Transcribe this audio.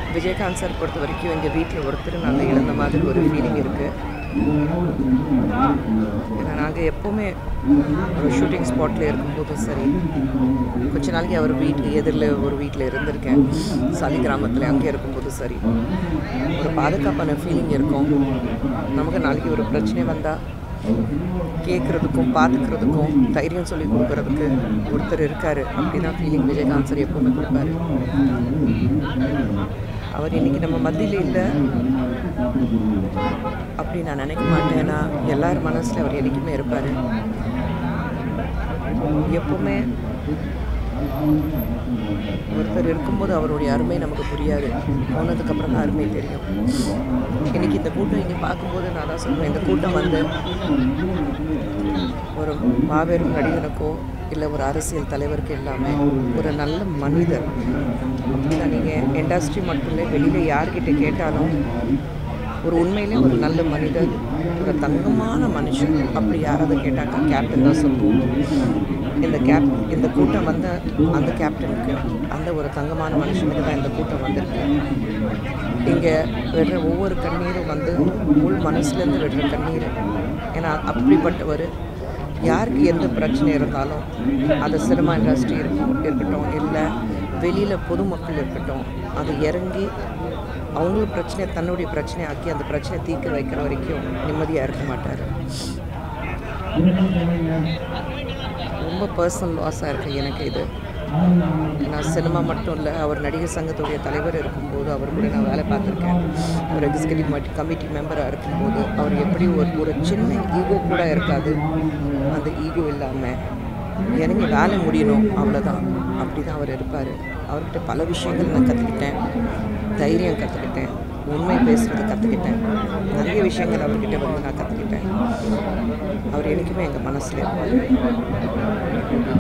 Vijayakanth sir பொறுத்த வரைக்கும் எங்கள் வீட்டில் ஒருத்தர் நாங்கள் இழந்த மாதிரி ஒரு ஃபீலிங் இருக்குது ஏன்னா நாங்கள் எப்போவுமே ஒரு ஷூட்டிங் ஸ்பாட்டில் இருக்கும்போதும் சரி கொஞ்ச நாளைக்கு அவர் வீட்டு எதிரில் ஒரு வீட்டில் இருந்திருக்கேன் சளி கிராமத்தில் அங்கே இருக்கும்போதும் சரி ஒரு பாதுகாப்பான ஃபீலிங் இருக்கும் நமக்கு நாளைக்கு ஒரு பிரச்சனை வந்தால் கேட்குறதுக்கும் பார்த்துக்கிறதுக்கும் தைரியம் சொல்லி கொடுக்கறதுக்கு ஒருத்தர் இருக்கார் அப்படி தான் ஃபீலிங் விஜயகாந்த் சார் எப்போவுமே கொடுப்பாரு அவர் இன்னைக்கு நம்ம மத்தியில் இல்லை அப்படி நான் நினைக்க மாட்டேன் ஏன்னா எல்லார் மனசில் அவர் என்றைக்குமே இருப்பார் எப்பவுமே ஒருத்தர் இருக்கும்போது அவருடைய அருமை நமக்கு புரியாது போனதுக்கப்புறம் தான் அருமை தெரியும் இன்னைக்கு இந்த கூட்டம் இங்கே பார்க்கும்போது நான் தான் சொல்லுவேன் இந்த கூட்டம் வந்து ஒரு மாபெரும் நடிகனுக்கோ இல்லை ஒரு அரசியல் தலைவருக்கு இல்லாமல் ஒரு நல்ல மனிதர் அப்படின்னா நீங்கள் இண்டஸ்ட்ரி மட்டும் இல்லை வெளியில் யார்கிட்ட கேட்டாலும் ஒரு உண்மையிலே ஒரு நல்ல மனிதர் ஒரு தங்கமான மனுஷன் அப்படி யாராவது கேட்டாக்கா கேப்டன் தான் சொல்லுவோம் இந்த கேப் இந்த கூட்டம் வந்த அந்த கேப்டனுக்கு அந்த ஒரு தங்கமான மனுஷனுக்கு தான் இந்த கூட்டம் வந்திருக்கு இங்கே விடுற ஒவ்வொரு கண்ணீரும் வந்து உள் மனசுலேருந்து விடுற கண்ணீர் ஏன்னா அப்படிப்பட்டவர் யாருக்கு எந்த பிரச்சனை இருந்தாலும் அது சினிமா இண்டஸ்ட்ரி இருக்கும் இருக்கட்டும் இல்லை வெளியில் பொதுமக்கள் இருக்கட்டும் அது இறங்கி அவங்களுக்கு பிரச்சனையை தன்னுடைய பிரச்சனையை ஆக்கி அந்த பிரச்சனையை தீர்க்க வைக்கிற வரைக்கும் நிம்மதியாக இருக்க மாட்டார் ரொம்ப பர்சனல் லாஸாக இருக்குது எனக்கு இது ஏன்னா சினிமா மட்டும் இல்லை அவர் நடிகர் சங்கத்துடைய தலைவர் இருக்கும்போது அவர் கூட நான் வேலை பார்த்துருக்கேன் ஒரு எக்ஸிகூட்டிவ் மட்டி கமிட்டி மெம்பராக இருக்கும்போது அவர் எப்படி ஒரு ஒரு சின்ன ஈகோ கூட இருக்காது அந்த ஈகோ இல்லாமல் இறங்கி வேலை முடியணும் அவ்வளோதான் அப்படி தான் அவர் இருப்பார் அவர்கிட்ட பல விஷயங்கள் நான் கற்றுக்கிட்டேன் தைரியம் கற்றுக்கிட்டேன் உண்மை பேசுறது கற்றுக்கிட்டேன் நிறைய விஷயங்கள் அவர்கிட்ட வந்து நான் கற்றுக்கிட்டேன் அவர் என்றைக்குமே எங்கள் மனசில் இருப்பார்